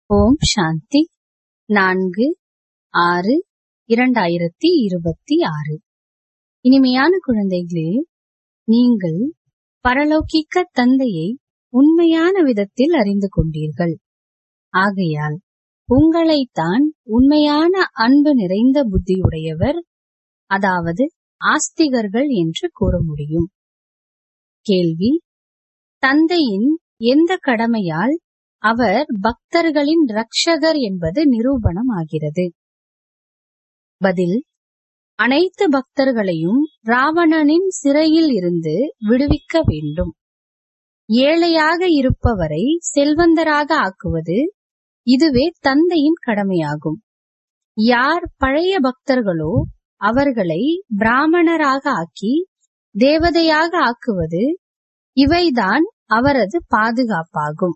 ஓம் சாந்தி நான்கு ஆறு இரண்டாயிரத்தி இருபத்தி ஆறு இனிமையான குழந்தைகளே நீங்கள் பரலௌகிக்க தந்தையை உண்மையான விதத்தில் அறிந்து கொண்டீர்கள் ஆகையால் உங்களைத்தான் உண்மையான அன்பு நிறைந்த புத்தியுடையவர் அதாவது ஆஸ்திகர்கள் என்று கூற முடியும் கேள்வி தந்தையின் எந்த கடமையால் அவர் பக்தர்களின் ரட்சகர் என்பது நிரூபணம் ஆகிறது பதில் அனைத்து பக்தர்களையும் ராவணனின் சிறையில் இருந்து விடுவிக்க வேண்டும் ஏழையாக இருப்பவரை செல்வந்தராக ஆக்குவது இதுவே தந்தையின் கடமையாகும் யார் பழைய பக்தர்களோ அவர்களை பிராமணராக ஆக்கி தேவதையாக ஆக்குவது இவைதான் அவரது பாதுகாப்பாகும்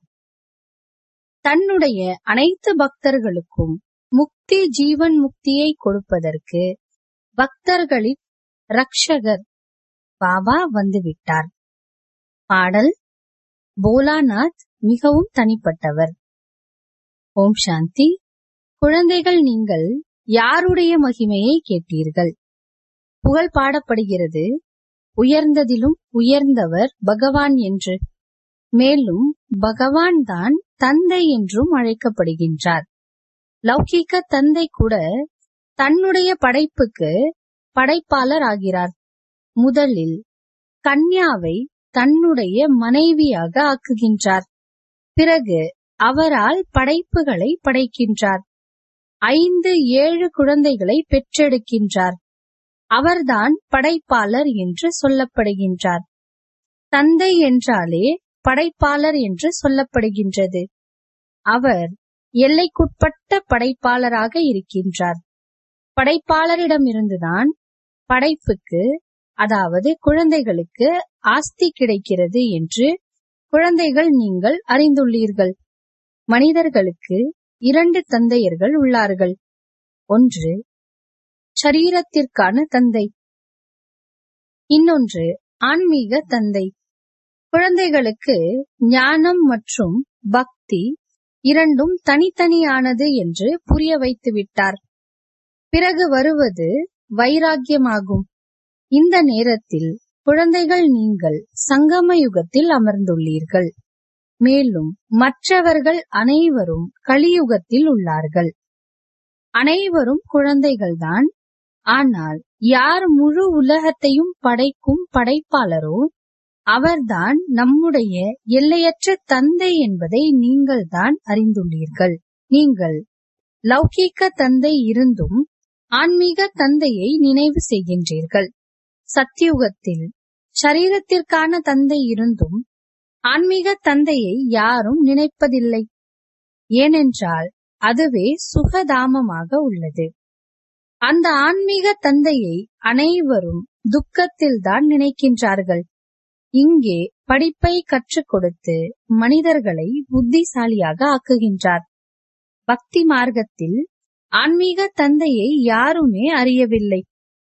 தன்னுடைய அனைத்து பக்தர்களுக்கும் முக்தி ஜீவன் முக்தியை கொடுப்பதற்கு பக்தர்களின் ரக்ஷகர் பாபா வந்துவிட்டார் பாடல் போலாநாத் மிகவும் தனிப்பட்டவர் ஓம் சாந்தி குழந்தைகள் நீங்கள் யாருடைய மகிமையை கேட்டீர்கள் புகழ் பாடப்படுகிறது உயர்ந்ததிலும் உயர்ந்தவர் பகவான் என்று மேலும் பகவான் தான் தந்தை என்றும் அழைக்கப்படுகின்றார் லௌகீக தந்தை கூட தன்னுடைய படைப்புக்கு படைப்பாளர் ஆகிறார் முதலில் கன்யாவை தன்னுடைய மனைவியாக ஆக்குகின்றார் பிறகு அவரால் படைப்புகளை படைக்கின்றார் ஐந்து ஏழு குழந்தைகளை பெற்றெடுக்கின்றார் அவர்தான் படைப்பாளர் என்று சொல்லப்படுகின்றார் தந்தை என்றாலே படைப்பாளர் என்று சொல்லப்படுகின்றது அவர் எல்லைக்குட்பட்ட படைப்பாளராக இருக்கின்றார் படைப்பாளரிடமிருந்துதான் படைப்புக்கு அதாவது குழந்தைகளுக்கு ஆஸ்தி கிடைக்கிறது என்று குழந்தைகள் நீங்கள் அறிந்துள்ளீர்கள் மனிதர்களுக்கு இரண்டு தந்தையர்கள் உள்ளார்கள் ஒன்று சரீரத்திற்கான தந்தை இன்னொன்று ஆன்மீக தந்தை குழந்தைகளுக்கு ஞானம் மற்றும் பக்தி இரண்டும் தனித்தனியானது என்று புரிய வைத்து விட்டார் பிறகு வருவது வைராக்கியமாகும் இந்த நேரத்தில் குழந்தைகள் நீங்கள் சங்கம யுகத்தில் அமர்ந்துள்ளீர்கள் மேலும் மற்றவர்கள் அனைவரும் கலியுகத்தில் உள்ளார்கள் அனைவரும் குழந்தைகள்தான் ஆனால் யார் முழு உலகத்தையும் படைக்கும் படைப்பாளரோ அவர்தான் நம்முடைய எல்லையற்ற தந்தை என்பதை நீங்கள் தான் அறிந்துள்ளீர்கள் நீங்கள் லௌகீக தந்தை இருந்தும் ஆன்மீக தந்தையை நினைவு செய்கின்றீர்கள் சத்தியுகத்தில் சரீரத்திற்கான தந்தை இருந்தும் ஆன்மீக தந்தையை யாரும் நினைப்பதில்லை ஏனென்றால் அதுவே சுகதாமமாக உள்ளது அந்த ஆன்மீக தந்தையை அனைவரும் துக்கத்தில்தான் நினைக்கின்றார்கள் இங்கே படிப்பை கற்றுக் கொடுத்து மனிதர்களை புத்திசாலியாக ஆக்குகின்றார் பக்தி மார்க்கத்தில் ஆன்மீக தந்தையை யாருமே அறியவில்லை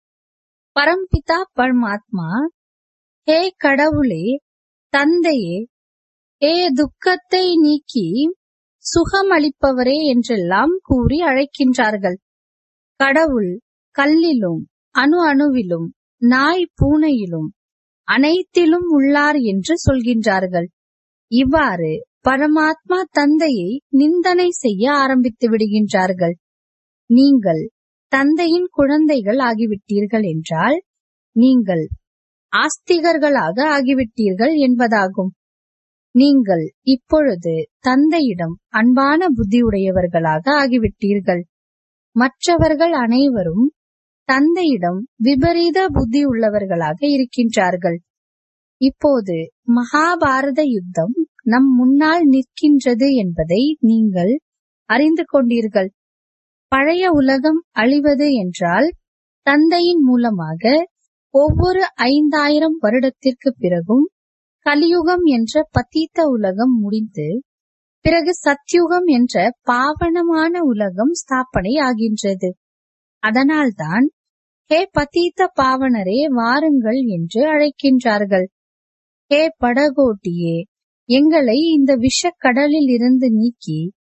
பரம்பிதா பரமாத்மா ஹே கடவுளே தந்தையே ஹே துக்கத்தை நீக்கி சுகமளிப்பவரே என்றெல்லாம் கூறி அழைக்கின்றார்கள் கடவுள் கல்லிலும் அணு அணுவிலும் நாய் பூனையிலும் அனைத்திலும் உள்ளார் என்று சொல்கின்றார்கள் இவ்வாறு பரமாத்மா தந்தையை நிந்தனை செய்ய ஆரம்பித்து விடுகின்றார்கள் நீங்கள் தந்தையின் குழந்தைகள் ஆகிவிட்டீர்கள் என்றால் நீங்கள் ஆஸ்திகர்களாக ஆகிவிட்டீர்கள் என்பதாகும் நீங்கள் இப்பொழுது தந்தையிடம் அன்பான புத்தியுடையவர்களாக ஆகிவிட்டீர்கள் மற்றவர்கள் அனைவரும் தந்தையிடம் விபரீத புத்தி உள்ளவர்களாக இருக்கின்றார்கள் இப்போது மகாபாரத யுத்தம் நம் முன்னால் நிற்கின்றது என்பதை நீங்கள் அறிந்து கொண்டீர்கள் பழைய உலகம் அழிவது என்றால் தந்தையின் மூலமாக ஒவ்வொரு ஐந்தாயிரம் வருடத்திற்கு பிறகும் கலியுகம் என்ற பத்தீத்த உலகம் முடிந்து பிறகு சத்யுகம் என்ற பாவனமான உலகம் ஸ்தாபனை ஆகின்றது அதனால்தான் ஹே பதீத்த பாவனரே வாருங்கள் என்று அழைக்கின்றார்கள் ஹே படகோட்டியே எங்களை இந்த விஷக்கடலில் இருந்து நீக்கி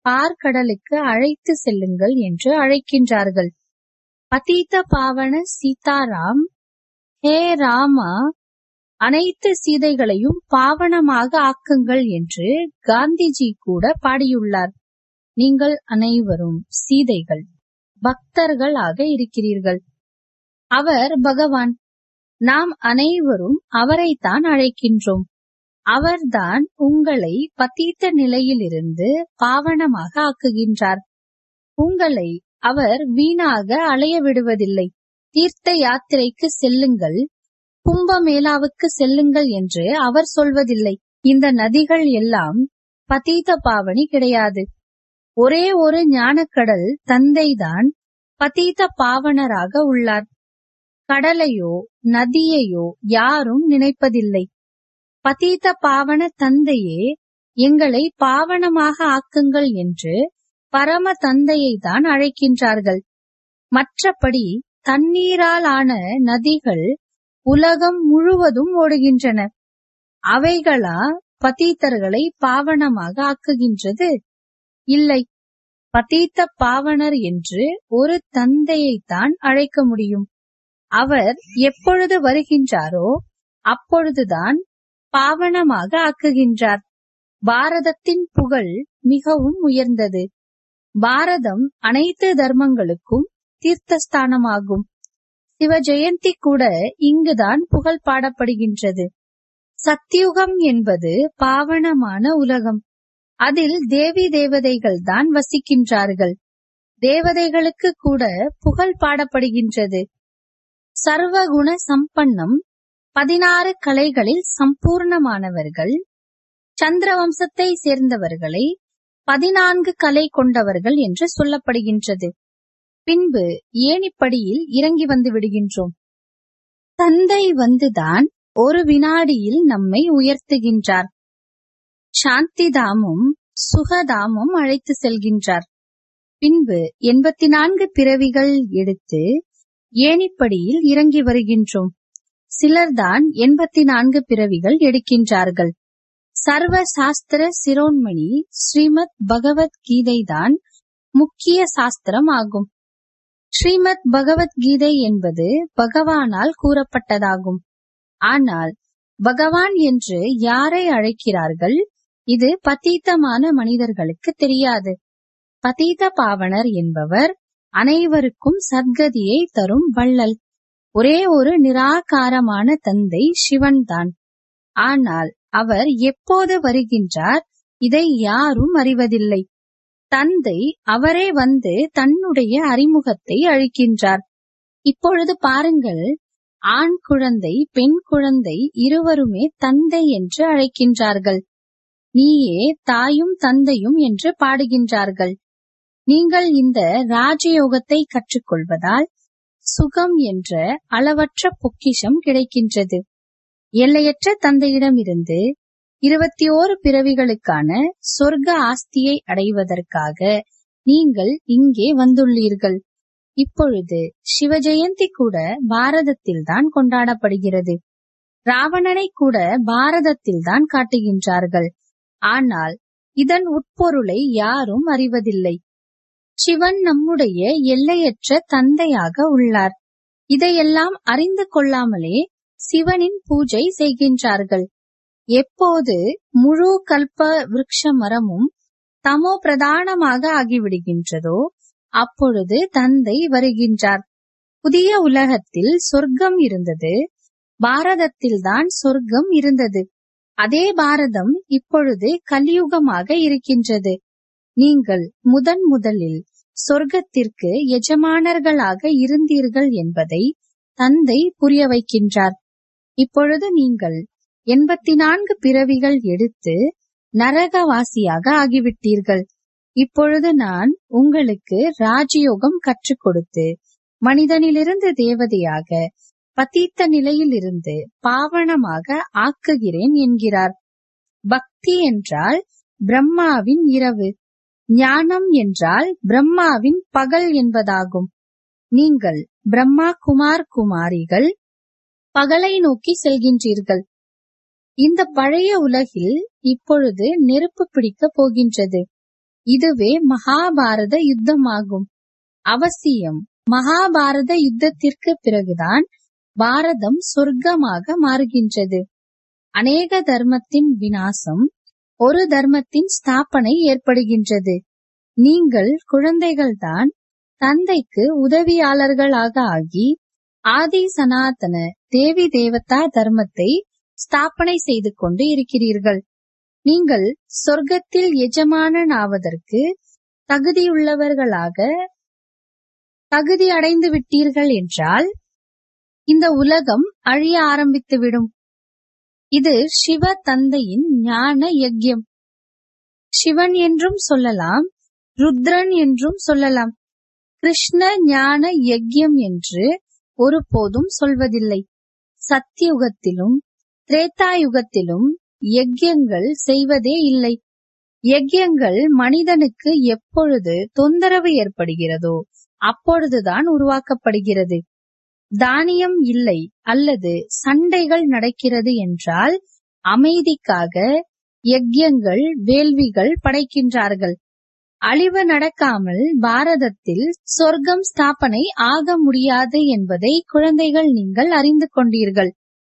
பார்க்கடலுக்கு அழைத்து செல்லுங்கள் என்று அழைக்கின்றார்கள் பதீத பாவன சீதாராம் ஹே ராமா அனைத்து சீதைகளையும் பாவனமாக ஆக்குங்கள் என்று காந்திஜி கூட பாடியுள்ளார் நீங்கள் அனைவரும் சீதைகள் பக்தர்கள் ஆக இருக்கிறீர்கள் அவர் பகவான் நாம் அனைவரும் அவரைத்தான் அழைக்கின்றோம் அவர்தான் உங்களை பத்தீத்த நிலையிலிருந்து பாவனமாக ஆக்குகின்றார் உங்களை அவர் வீணாக அலைய விடுவதில்லை தீர்த்த யாத்திரைக்கு செல்லுங்கள் கும்பமேளாவுக்கு செல்லுங்கள் என்று அவர் சொல்வதில்லை இந்த நதிகள் எல்லாம் பதீத பாவனி கிடையாது ஒரே ஒரு ஞானக்கடல் தந்தைதான் பதீத பாவனராக உள்ளார் கடலையோ நதியையோ யாரும் நினைப்பதில்லை பதீத பாவன தந்தையே எங்களை பாவனமாக ஆக்குங்கள் என்று பரம தந்தையை தான் அழைக்கின்றார்கள் மற்றபடி தண்ணீரால் ஆன நதிகள் உலகம் முழுவதும் ஓடுகின்றன அவைகளா பதீத்தர்களை பாவனமாக ஆக்குகின்றது இல்லை பதீத்த பாவனர் என்று ஒரு தந்தையைத்தான் அழைக்க முடியும் அவர் எப்பொழுது வருகின்றாரோ அப்பொழுதுதான் பாவனமாக ஆக்குகின்றார் பாரதத்தின் புகழ் மிகவும் உயர்ந்தது பாரதம் அனைத்து தர்மங்களுக்கும் தீர்த்தஸ்தானமாகும் சிவ ஜெயந்தி கூட இங்குதான் புகழ் பாடப்படுகின்றது சத்தியுகம் என்பது பாவனமான உலகம் அதில் தேவி தேவதைகள் தான் வசிக்கின்றார்கள் தேவதைகளுக்கு கூட புகழ் பாடப்படுகின்றது சர்வகுண சம்பன்னம் பதினாறு கலைகளில் சம்பூர்ணமானவர்கள் சந்திர வம்சத்தை சேர்ந்தவர்களை பதினான்கு கலை கொண்டவர்கள் என்று சொல்லப்படுகின்றது பின்பு ஏணிப்படியில் இறங்கி வந்து விடுகின்றோம் தந்தை வந்துதான் ஒரு வினாடியில் நம்மை உயர்த்துகின்றார் சாந்திதாமும் சுகதாமும் அழைத்து செல்கின்றார் பின்பு எண்பத்தி நான்கு பிறவிகள் எடுத்து ஏணிப்படியில் இறங்கி வருகின்றோம் சிலர்தான் எண்பத்தி நான்கு பிறவிகள் எடுக்கின்றார்கள் சர்வ சாஸ்திர சிரோன்மணி ஸ்ரீமத் பகவத் கீதை தான் முக்கிய சாஸ்திரம் ஆகும் ஸ்ரீமத் பகவத்கீதை என்பது பகவானால் கூறப்பட்டதாகும் ஆனால் பகவான் என்று யாரை அழைக்கிறார்கள் இது பதீத்தமான மனிதர்களுக்கு தெரியாது பதீத பாவனர் என்பவர் அனைவருக்கும் சத்கதியை தரும் வள்ளல் ஒரே ஒரு நிராகாரமான தந்தை சிவன்தான் ஆனால் அவர் எப்போது வருகின்றார் இதை யாரும் அறிவதில்லை தந்தை அவரே வந்து தன்னுடைய அறிமுகத்தை அளிக்கின்றார் இப்பொழுது பாருங்கள் ஆண் குழந்தை பெண் குழந்தை இருவருமே தந்தை என்று அழைக்கின்றார்கள் நீயே தாயும் தந்தையும் என்று பாடுகின்றார்கள் நீங்கள் இந்த ராஜயோகத்தை கற்றுக்கொள்வதால் சுகம் என்ற அளவற்ற பொக்கிஷம் கிடைக்கின்றது எல்லையற்ற தந்தையிடமிருந்து இருபத்தி ஓரு பிறவிகளுக்கான சொர்க்க ஆஸ்தியை அடைவதற்காக நீங்கள் இங்கே வந்துள்ளீர்கள் இப்பொழுது சிவஜெயந்தி கூட பாரதத்தில்தான் கொண்டாடப்படுகிறது ராவணனை கூட பாரதத்தில்தான் காட்டுகின்றார்கள் ஆனால் இதன் உட்பொருளை யாரும் அறிவதில்லை சிவன் நம்முடைய எல்லையற்ற தந்தையாக உள்ளார் இதையெல்லாம் அறிந்து கொள்ளாமலே சிவனின் பூஜை செய்கின்றார்கள் எப்போது முழு கல்ப விருட்ச மரமும் தமோ பிரதானமாக ஆகிவிடுகின்றதோ அப்பொழுது தந்தை வருகின்றார் புதிய உலகத்தில் சொர்க்கம் இருந்தது பாரதத்தில்தான் சொர்க்கம் இருந்தது அதே பாரதம் இப்பொழுது கலியுகமாக இருக்கின்றது நீங்கள் முதன் முதலில் சொர்க்கத்திற்கு எஜமானர்களாக இருந்தீர்கள் என்பதை தந்தை புரிய வைக்கின்றார் இப்பொழுது நீங்கள் எண்பத்தி நான்கு பிறவிகள் எடுத்து நரகவாசியாக ஆகிவிட்டீர்கள் இப்பொழுது நான் உங்களுக்கு ராஜயோகம் கற்றுக் கொடுத்து மனிதனிலிருந்து தேவதையாக பதீத்த நிலையிலிருந்து பாவனமாக ஆக்குகிறேன் என்கிறார் பக்தி என்றால் பிரம்மாவின் இரவு ஞானம் என்றால் பிரம்மாவின் பகல் என்பதாகும் நீங்கள் பிரம்மா குமார் குமாரிகள் பகலை நோக்கி செல்கின்றீர்கள் இந்த பழைய உலகில் இப்பொழுது நெருப்பு பிடிக்க போகின்றது இதுவே மகாபாரத யுத்தமாகும் அவசியம் மகாபாரத யுத்தத்திற்கு பிறகுதான் பாரதம் சொர்க்கமாக மாறுகின்றது அநேக தர்மத்தின் வினாசம் ஒரு தர்மத்தின் ஸ்தாபனை ஏற்படுகின்றது நீங்கள் குழந்தைகள்தான் தந்தைக்கு உதவியாளர்களாக ஆகி ஆதி சனாதன தேவி தேவதா தர்மத்தை ஸ்தாபனை செய்து கொண்டு இருக்கிறீர்கள் நீங்கள் சொர்க்கத்தில் எஜமானன் ஆவதற்கு தகுதியுள்ளவர்களாக தகுதி அடைந்து விட்டீர்கள் என்றால் இந்த உலகம் அழிய ஆரம்பித்துவிடும் இது சிவ தந்தையின் ஞான யஜ்யம் சிவன் என்றும் சொல்லலாம் ருத்ரன் என்றும் சொல்லலாம் கிருஷ்ண ஞான யஜ்யம் என்று ஒருபோதும் சொல்வதில்லை சத்தியுகத்திலும் திரேதாயுகத்திலும் யஜ்யங்கள் செய்வதே இல்லை யஜ்யங்கள் மனிதனுக்கு எப்பொழுது தொந்தரவு ஏற்படுகிறதோ அப்பொழுதுதான் உருவாக்கப்படுகிறது தானியம் இல்லை அல்லது சண்டைகள் நடக்கிறது என்றால் அமைதிக்காக யஜ்யங்கள் வேள்விகள் படைக்கின்றார்கள் அழிவு நடக்காமல் பாரதத்தில் சொர்க்கம் ஸ்தாபனை ஆக முடியாது என்பதை குழந்தைகள் நீங்கள் அறிந்து கொண்டீர்கள்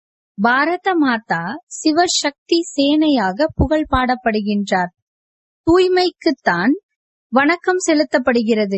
பாரத மாதா சிவசக்தி சேனையாக புகழ் பாடப்படுகின்றார் தூய்மைக்குத்தான் வணக்கம் செலுத்தப்படுகிறது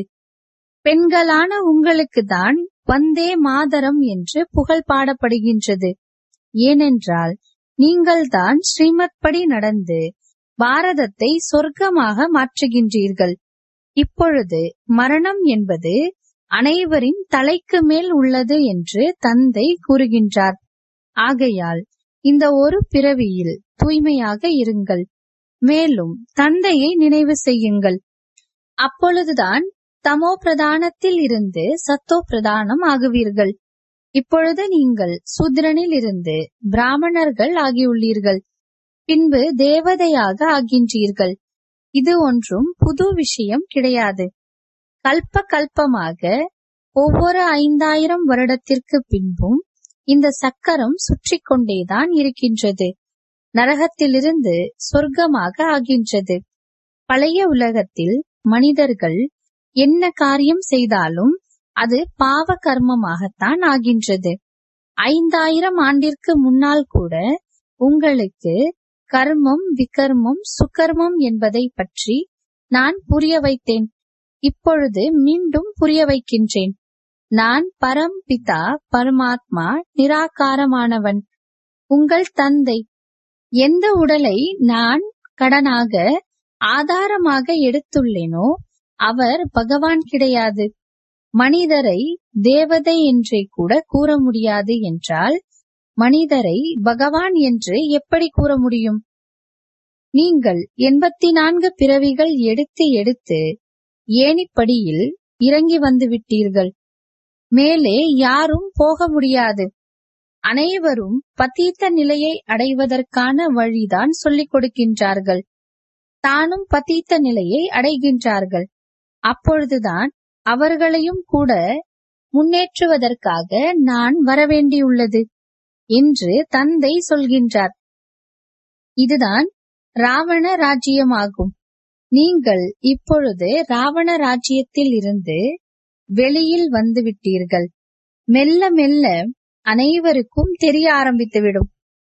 பெண்களான உங்களுக்குத்தான் வந்தே மாதரம் என்று புகழ் பாடப்படுகின்றது ஏனென்றால் நீங்கள்தான் ஸ்ரீமத் படி நடந்து பாரதத்தை சொர்க்கமாக மாற்றுகின்றீர்கள் இப்பொழுது மரணம் என்பது அனைவரின் தலைக்கு மேல் உள்ளது என்று தந்தை கூறுகின்றார் ஆகையால் இந்த ஒரு பிறவியில் தூய்மையாக இருங்கள் மேலும் தந்தையை நினைவு செய்யுங்கள் அப்பொழுதுதான் தமோ பிரதானத்தில் இருந்து சத்தோ பிரதானம் ஆகுவீர்கள் இப்பொழுது நீங்கள் சூத்ரனில் இருந்து பிராமணர்கள் ஆகியுள்ளீர்கள் பின்பு தேவதையாக ஆகின்றீர்கள் இது ஒன்றும் புது விஷயம் கிடையாது கல்ப கல்பமாக ஒவ்வொரு ஐந்தாயிரம் வருடத்திற்கு பின்பும் இந்த சக்கரம் சுற்றி கொண்டேதான் இருக்கின்றது நரகத்திலிருந்து சொர்க்கமாக ஆகின்றது பழைய உலகத்தில் மனிதர்கள் என்ன காரியம் செய்தாலும் அது பாவ கர்மமாகத்தான் ஆகின்றது ஐந்தாயிரம் ஆண்டிற்கு முன்னால் கூட உங்களுக்கு கர்மம் விகர்மம் சுகர்மம் என்பதை பற்றி நான் புரிய வைத்தேன் இப்பொழுது மீண்டும் புரிய வைக்கின்றேன் நான் பரம் பிதா பரமாத்மா நிராகாரமானவன் உங்கள் தந்தை எந்த உடலை நான் கடனாக ஆதாரமாக எடுத்துள்ளேனோ அவர் பகவான் கிடையாது மனிதரை தேவதை என்றே கூட கூற முடியாது என்றால் மனிதரை பகவான் என்று எப்படி கூற முடியும் நீங்கள் எண்பத்தி நான்கு பிறவிகள் எடுத்து எடுத்து ஏணிப்படியில் இறங்கி வந்து விட்டீர்கள் மேலே யாரும் போக முடியாது அனைவரும் பதீத்த நிலையை அடைவதற்கான வழிதான் சொல்லிக் கொடுக்கின்றார்கள் தானும் பதீத்த நிலையை அடைகின்றார்கள் அப்பொழுதுதான் அவர்களையும் கூட முன்னேற்றுவதற்காக நான் வரவேண்டியுள்ளது என்று தந்தை சொல்கின்றார் இதுதான் ராவண ராஜ்யமாகும் நீங்கள் இப்பொழுது ராவண ராஜ்யத்தில் இருந்து வெளியில் வந்து விட்டீர்கள் மெல்ல மெல்ல அனைவருக்கும் தெரிய ஆரம்பித்துவிடும்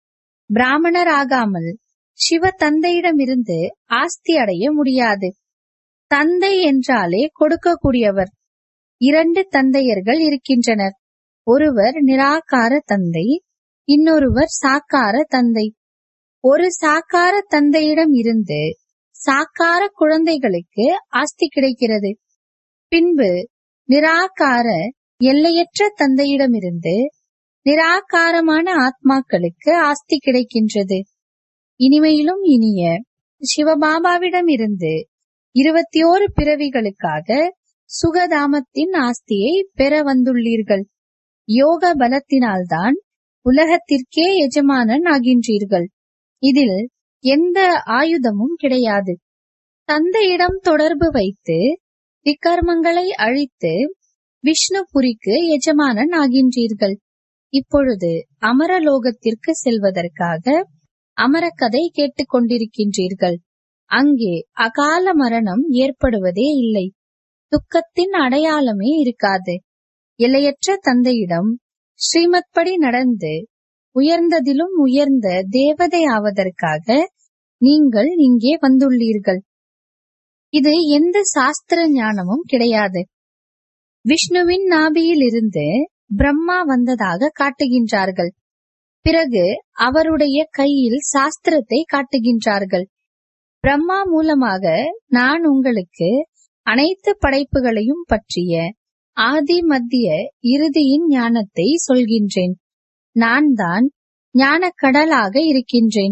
பிராமணராகாமல் சிவ தந்தையிடமிருந்து ஆஸ்தி அடைய முடியாது தந்தை என்றாலே கொடுக்கக்கூடியவர் இரண்டு தந்தையர்கள் இருக்கின்றனர் ஒருவர் நிராகார தந்தை இன்னொருவர் சாக்கார தந்தை ஒரு சாக்கார தந்தையிடம் இருந்து சாக்கார குழந்தைகளுக்கு ஆஸ்தி கிடைக்கிறது பின்பு நிராகார எல்லையற்ற தந்தையிடமிருந்து நிராகாரமான ஆத்மாக்களுக்கு ஆஸ்தி கிடைக்கின்றது இனிமையிலும் இனிய சிவபாபாவிடம் இருந்து இருபத்தி ஓரு பிறவிகளுக்காக சுகதாமத்தின் ஆஸ்தியை பெற வந்துள்ளீர்கள் யோக பலத்தினால்தான் உலகத்திற்கே எஜமானன் ஆகின்றீர்கள் இதில் எந்த ஆயுதமும் கிடையாது தந்தையிடம் தொடர்பு வைத்து விக்கர்மங்களை அழித்து விஷ்ணுபுரிக்கு எஜமானன் ஆகின்றீர்கள் இப்பொழுது அமரலோகத்திற்கு செல்வதற்காக அமரக்கதை கேட்டுக் கொண்டிருக்கின்றீர்கள் அங்கே அகால மரணம் ஏற்படுவதே இல்லை துக்கத்தின் அடையாளமே இருக்காது எல்லையற்ற தந்தையிடம் ஸ்ரீமத்படி நடந்து உயர்ந்ததிலும் உயர்ந்த தேவதை ஆவதற்காக நீங்கள் இங்கே வந்துள்ளீர்கள் இது எந்த சாஸ்திர ஞானமும் கிடையாது விஷ்ணுவின் நாபியிலிருந்து பிரம்மா வந்ததாக காட்டுகின்றார்கள் பிறகு அவருடைய கையில் சாஸ்திரத்தை காட்டுகின்றார்கள் பிரம்மா மூலமாக நான் உங்களுக்கு அனைத்து படைப்புகளையும் பற்றிய ஆதி மத்திய இறுதியின் ஞானத்தை சொல்கின்றேன் நான் தான் ஞான கடலாக இருக்கின்றேன்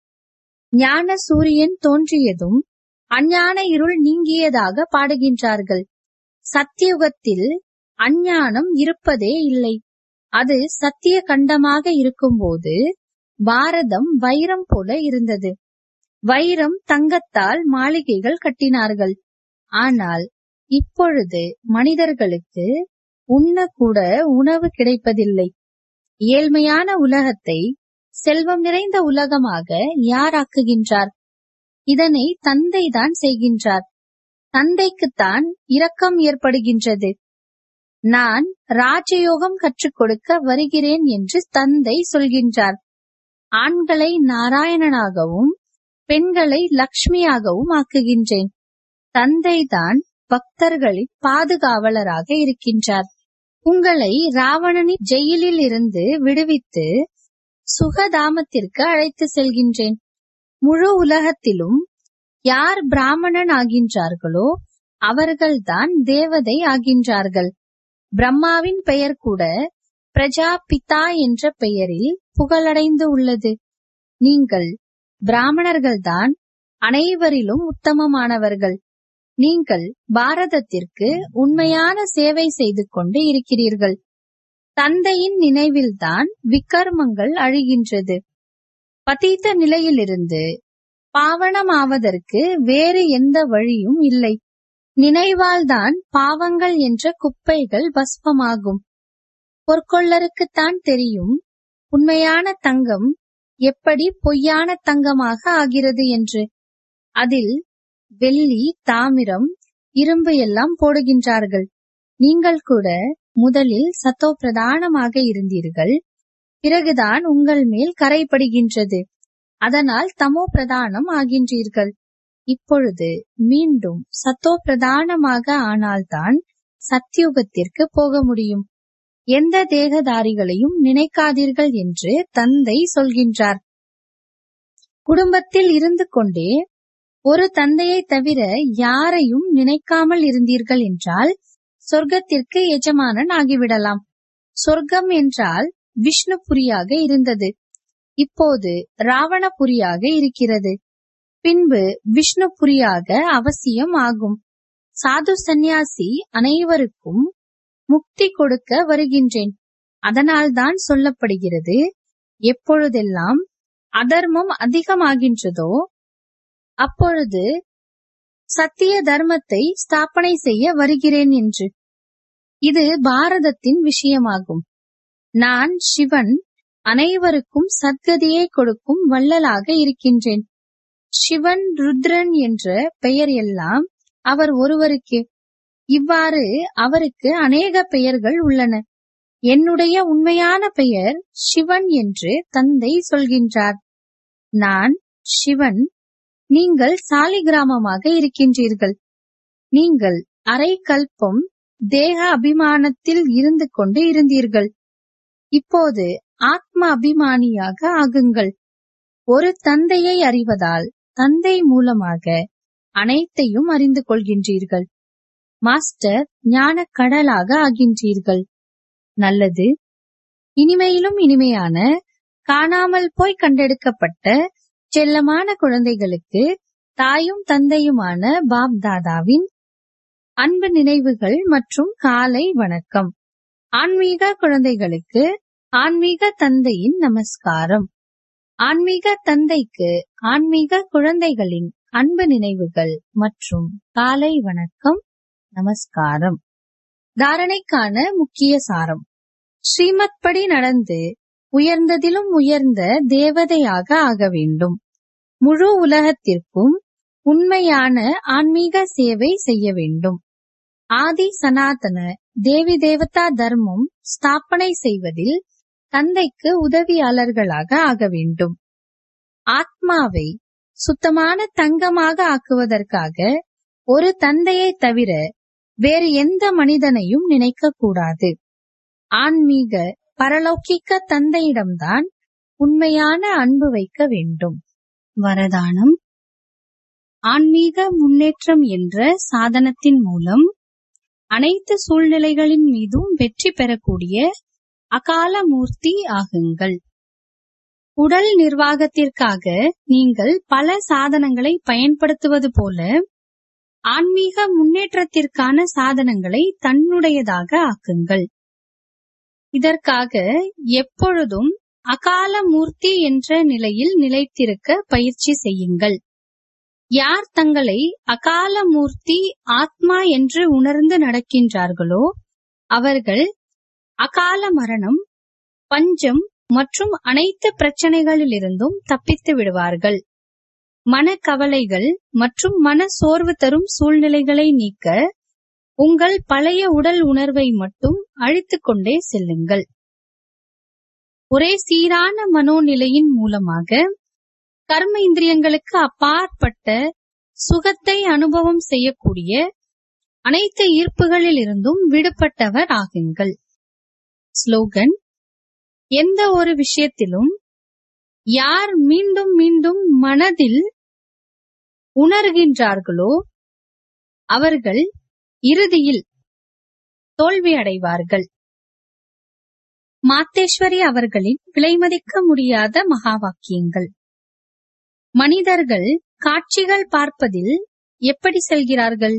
ஞான சூரியன் தோன்றியதும் அஞ்ஞான இருள் நீங்கியதாக பாடுகின்றார்கள் சத்தியுகத்தில் அஞ்ஞானம் இருப்பதே இல்லை அது சத்திய கண்டமாக இருக்கும்போது பாரதம் வைரம் போல இருந்தது வைரம் தங்கத்தால் மாளிகைகள் கட்டினார்கள் ஆனால் இப்பொழுது மனிதர்களுக்கு உண்ணக்கூட உணவு கிடைப்பதில்லை ஏழ்மையான உலகத்தை செல்வம் நிறைந்த உலகமாக யார் ஆக்குகின்றார் இதனை தந்தைதான் செய்கின்றார் தந்தைக்குத்தான் இரக்கம் ஏற்படுகின்றது நான் ராஜயோகம் கற்றுக் கொடுக்க வருகிறேன் என்று தந்தை சொல்கின்றார் ஆண்களை நாராயணனாகவும் பெண்களை லக்ஷ்மியாகவும் ஆக்குகின்றேன் தந்தைதான் பக்தர்களின் பாதுகாவலராக இருக்கின்றார் உங்களை ராவணனின் ஜெயிலில் இருந்து விடுவித்து சுகதாமத்திற்கு அழைத்து செல்கின்றேன் முழு உலகத்திலும் யார் பிராமணன் ஆகின்றார்களோ அவர்கள்தான் தேவதை ஆகின்றார்கள் பிரம்மாவின் பெயர் கூட பிரஜாபிதா என்ற பெயரில் புகழடைந்து உள்ளது நீங்கள் பிராமணர்கள்தான் அனைவரிலும் உத்தமமானவர்கள் நீங்கள் பாரதத்திற்கு உண்மையான சேவை செய்து கொண்டு இருக்கிறீர்கள் தந்தையின் நினைவில்தான் விக்கர்மங்கள் அழிகின்றது பதீத்த நிலையிலிருந்து பாவனமாவதற்கு வேறு எந்த வழியும் இல்லை நினைவால்தான் பாவங்கள் என்ற குப்பைகள் பஸ்பமாகும் பொற்கொள்ளருக்குத்தான் தெரியும் உண்மையான தங்கம் எப்படி பொய்யான தங்கமாக ஆகிறது என்று அதில் வெள்ளி தாமிரம் இரும்பு எல்லாம் போடுகின்றார்கள் நீங்கள் கூட முதலில் சத்தோ பிரதானமாக இருந்தீர்கள் பிறகுதான் உங்கள் மேல் கரைப்படுகின்றது அதனால் தமோ பிரதானம் ஆகின்றீர்கள் இப்பொழுது மீண்டும் சத்தோ பிரதானமாக ஆனால்தான் சத்தியுகத்திற்கு போக முடியும் எந்த தேகதாரிகளையும் நினைக்காதீர்கள் என்று தந்தை சொல்கின்றார் குடும்பத்தில் இருந்து கொண்டே ஒரு தந்தையை தவிர யாரையும் நினைக்காமல் இருந்தீர்கள் என்றால் சொர்க்கத்திற்கு எஜமானன் ஆகிவிடலாம் சொர்க்கம் என்றால் விஷ்ணுபுரியாக இருந்தது இப்போது ராவணபுரியாக இருக்கிறது பின்பு விஷ்ணுபுரியாக அவசியம் ஆகும் சாது சந்நியாசி அனைவருக்கும் முக்தி கொடுக்க வருகின்றேன் அதனால்தான் சொல்லப்படுகிறது எப்பொழுதெல்லாம் அதர்மம் அதிகமாகின்றதோ அப்பொழுது சத்திய தர்மத்தை ஸ்தாபனை செய்ய வருகிறேன் என்று இது பாரதத்தின் விஷயமாகும் நான் சிவன் அனைவருக்கும் சத்கதியை கொடுக்கும் வள்ளலாக இருக்கின்றேன் சிவன் ருத்ரன் என்ற பெயர் எல்லாம் அவர் ஒருவருக்கே இவ்வாறு அவருக்கு அநேக பெயர்கள் உள்ளன என்னுடைய உண்மையான பெயர் சிவன் என்று தந்தை சொல்கின்றார் நான் சிவன் நீங்கள் சாலிகிராமமாக இருக்கின்றீர்கள் நீங்கள் அரை கல்பம் தேக அபிமானத்தில் இருந்து கொண்டு இருந்தீர்கள் இப்போது ஆத்ம அபிமானியாக ஆகுங்கள் ஒரு தந்தையை அறிவதால் தந்தை மூலமாக அனைத்தையும் அறிந்து கொள்கின்றீர்கள் மாஸ்டர் ஞான கடலாக ஆகின்றீர்கள் நல்லது இனிமையிலும் இனிமையான காணாமல் போய் கண்டெடுக்கப்பட்ட செல்லமான குழந்தைகளுக்கு தாயும் தந்தையுமான பாப் தாதாவின் அன்பு நினைவுகள் மற்றும் காலை வணக்கம் ஆன்மீக குழந்தைகளுக்கு ஆன்மீக தந்தையின் நமஸ்காரம் ஆன்மீக தந்தைக்கு ஆன்மீக குழந்தைகளின் அன்பு நினைவுகள் மற்றும் காலை வணக்கம் நமஸ்காரம் தாரணைக்கான முக்கிய சாரம் ஸ்ரீமத் படி நடந்து உயர்ந்ததிலும் உயர்ந்த தேவதையாக ஆக வேண்டும் முழு உலகத்திற்கும் உண்மையான ஆன்மீக சேவை செய்ய வேண்டும் ஆதி சனாதன தேவி தேவதா தர்மம் ஸ்தாபனை செய்வதில் தந்தைக்கு உதவியாளர்களாக ஆக வேண்டும் ஆத்மாவை சுத்தமான தங்கமாக ஆக்குவதற்காக ஒரு தந்தையை தவிர வேறு எந்த மனிதனையும் நினைக்க கூடாது ஆன்மீக பரலௌகிக்க தந்தையிடம்தான் உண்மையான அன்பு வைக்க வேண்டும் வரதானம் ஆன்மீக முன்னேற்றம் என்ற சாதனத்தின் மூலம் அனைத்து சூழ்நிலைகளின் மீதும் வெற்றி பெறக்கூடிய அகால மூர்த்தி ஆகுங்கள் உடல் நிர்வாகத்திற்காக நீங்கள் பல சாதனங்களை பயன்படுத்துவது போல ஆன்மீக முன்னேற்றத்திற்கான சாதனங்களை தன்னுடையதாக ஆக்குங்கள் இதற்காக எப்பொழுதும் அகால மூர்த்தி என்ற நிலையில் நிலைத்திருக்க பயிற்சி செய்யுங்கள் யார் தங்களை அகால மூர்த்தி ஆத்மா என்று உணர்ந்து நடக்கின்றார்களோ அவர்கள் அகால மரணம் பஞ்சம் மற்றும் அனைத்து பிரச்சனைகளிலிருந்தும் தப்பித்து விடுவார்கள் மனக்கவலைகள் மற்றும் மன சோர்வு தரும் சூழ்நிலைகளை நீக்க உங்கள் பழைய உடல் உணர்வை மட்டும் அழித்துக் கொண்டே செல்லுங்கள் ஒரே சீரான மனோநிலையின் மூலமாக கர்ம இந்திரியங்களுக்கு அப்பாற்பட்ட சுகத்தை அனுபவம் செய்யக்கூடிய அனைத்து ஈர்ப்புகளில் இருந்தும் விடுபட்டவர் ஆகுங்கள் ஸ்லோகன் எந்த ஒரு விஷயத்திலும் யார் மீண்டும் மீண்டும் மனதில் உணர்கின்றார்களோ அவர்கள் இறுதியில் தோல்வி அடைவார்கள் மாத்தேஸ்வரி அவர்களின் விலைமதிக்க முடியாத மகா வாக்கியங்கள் மனிதர்கள் காட்சிகள் பார்ப்பதில் எப்படி செல்கிறார்கள்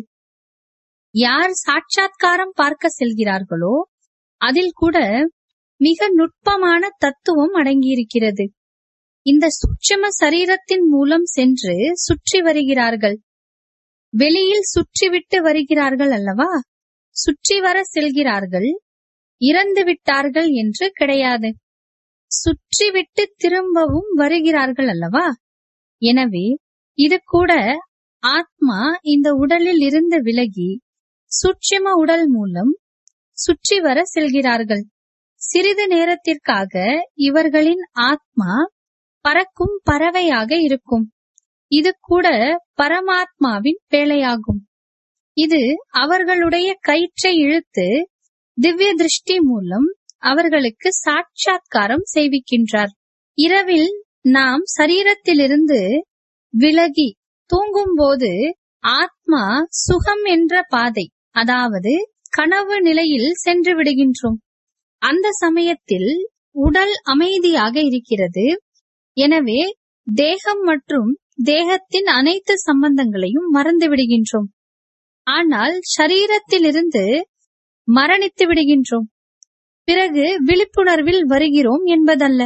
யார் சாட்சாத்காரம் பார்க்க செல்கிறார்களோ அதில் கூட மிக நுட்பமான தத்துவம் அடங்கியிருக்கிறது இந்த சூட்சும சரீரத்தின் மூலம் சென்று சுற்றி வருகிறார்கள் வெளியில் சுற்றிவிட்டு வருகிறார்கள் அல்லவா சுற்றி வர செல்கிறார்கள் இறந்து விட்டார்கள் என்று கிடையாது சுற்றிவிட்டு திரும்பவும் வருகிறார்கள் அல்லவா எனவே இது கூட ஆத்மா இந்த உடலில் இருந்து விலகி சூட்சும உடல் மூலம் சுற்றி வர செல்கிறார்கள் சிறிது நேரத்திற்காக இவர்களின் ஆத்மா பறக்கும் பறவையாக இருக்கும் இது கூட பரமாத்மாவின் வேலையாகும் இது அவர்களுடைய கயிற்றை இழுத்து திவ்ய திருஷ்டி மூலம் அவர்களுக்கு சாட்சாத்காரம் செய்விக்கின்றார் இரவில் நாம் சரீரத்திலிருந்து விலகி தூங்கும்போது ஆத்மா சுகம் என்ற பாதை அதாவது கனவு நிலையில் சென்று விடுகின்றோம் அந்த சமயத்தில் உடல் அமைதியாக இருக்கிறது எனவே தேகம் மற்றும் தேகத்தின் அனைத்து சம்பந்தங்களையும் மறந்து விடுகின்றோம் ஆனால் சரீரத்திலிருந்து மரணித்து விடுகின்றோம் பிறகு விழிப்புணர்வில் வருகிறோம் என்பதல்ல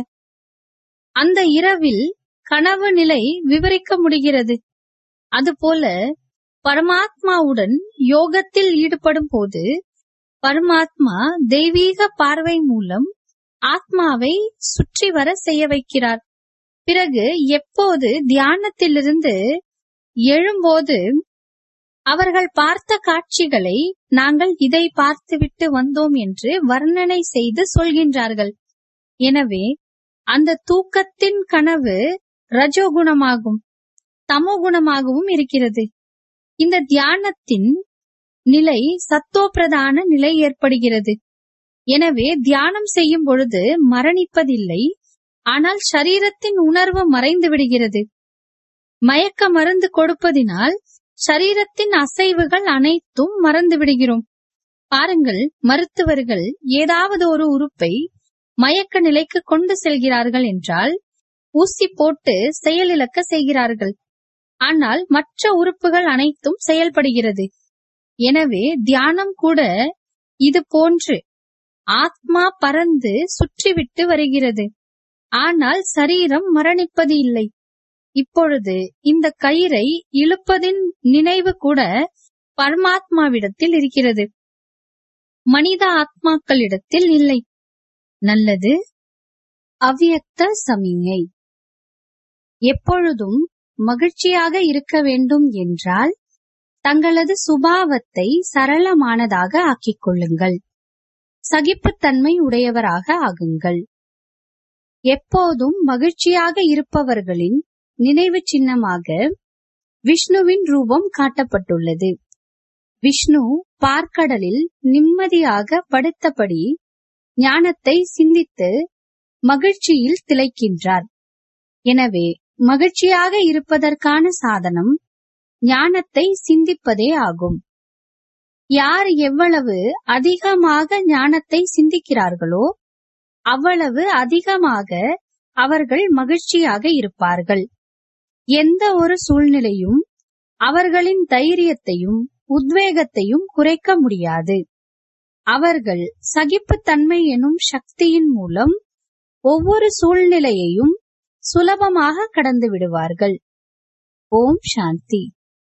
அந்த இரவில் கனவு நிலை விவரிக்க முடிகிறது அதுபோல பரமாத்மாவுடன் யோகத்தில் ஈடுபடும் போது பரமாத்மா தெய்வீக பார்வை மூலம் ஆத்மாவை சுற்றி வர செய்ய வைக்கிறார் பிறகு எப்போது தியானத்திலிருந்து எழும்போது அவர்கள் பார்த்த காட்சிகளை நாங்கள் இதை பார்த்துவிட்டு வந்தோம் என்று வர்ணனை செய்து சொல்கின்றார்கள் எனவே அந்த தூக்கத்தின் கனவு ரஜோகுணமாகும் தமோகுணமாகவும் இருக்கிறது இந்த தியானத்தின் நிலை சத்தோப்பிரதான நிலை ஏற்படுகிறது எனவே தியானம் செய்யும் பொழுது மரணிப்பதில்லை ஆனால் சரீரத்தின் உணர்வு மறைந்து விடுகிறது மயக்க மருந்து கொடுப்பதினால் சரீரத்தின் அசைவுகள் அனைத்தும் மறந்து விடுகிறோம் பாருங்கள் மருத்துவர்கள் ஏதாவது ஒரு உறுப்பை மயக்க நிலைக்கு கொண்டு செல்கிறார்கள் என்றால் ஊசி போட்டு செயலிழக்க செய்கிறார்கள் ஆனால் மற்ற உறுப்புகள் அனைத்தும் செயல்படுகிறது எனவே தியானம் கூட இது போன்று ஆத்மா பறந்து சுற்றிவிட்டு வருகிறது ஆனால் சரீரம் மரணிப்பது இல்லை இப்பொழுது இந்த கயிறை இழுப்பதின் நினைவு கூட பரமாத்மாவிடத்தில் இருக்கிறது மனித ஆத்மாக்களிடத்தில் இல்லை நல்லது அவ்வியக்த சமிஞை எப்பொழுதும் மகிழ்ச்சியாக இருக்க வேண்டும் என்றால் தங்களது சுபாவத்தை சரளமானதாக ஆக்கிக் கொள்ளுங்கள் சகிப்புத்தன்மை உடையவராக ஆகுங்கள் எப்போதும் மகிழ்ச்சியாக இருப்பவர்களின் நினைவு சின்னமாக விஷ்ணுவின் ரூபம் காட்டப்பட்டுள்ளது விஷ்ணு பார்க்கடலில் நிம்மதியாக படுத்தபடி ஞானத்தை சிந்தித்து மகிழ்ச்சியில் திளைக்கின்றார் எனவே மகிழ்ச்சியாக இருப்பதற்கான சாதனம் ஞானத்தை சிந்திப்பதே ஆகும் யார் எவ்வளவு அதிகமாக ஞானத்தை சிந்திக்கிறார்களோ அவ்வளவு அதிகமாக அவர்கள் மகிழ்ச்சியாக இருப்பார்கள் எந்த ஒரு சூழ்நிலையும் அவர்களின் தைரியத்தையும் உத்வேகத்தையும் குறைக்க முடியாது அவர்கள் சகிப்புத்தன்மை எனும் சக்தியின் மூலம் ஒவ்வொரு சூழ்நிலையையும் சுலபமாக கடந்து விடுவார்கள் ஓம் சாந்தி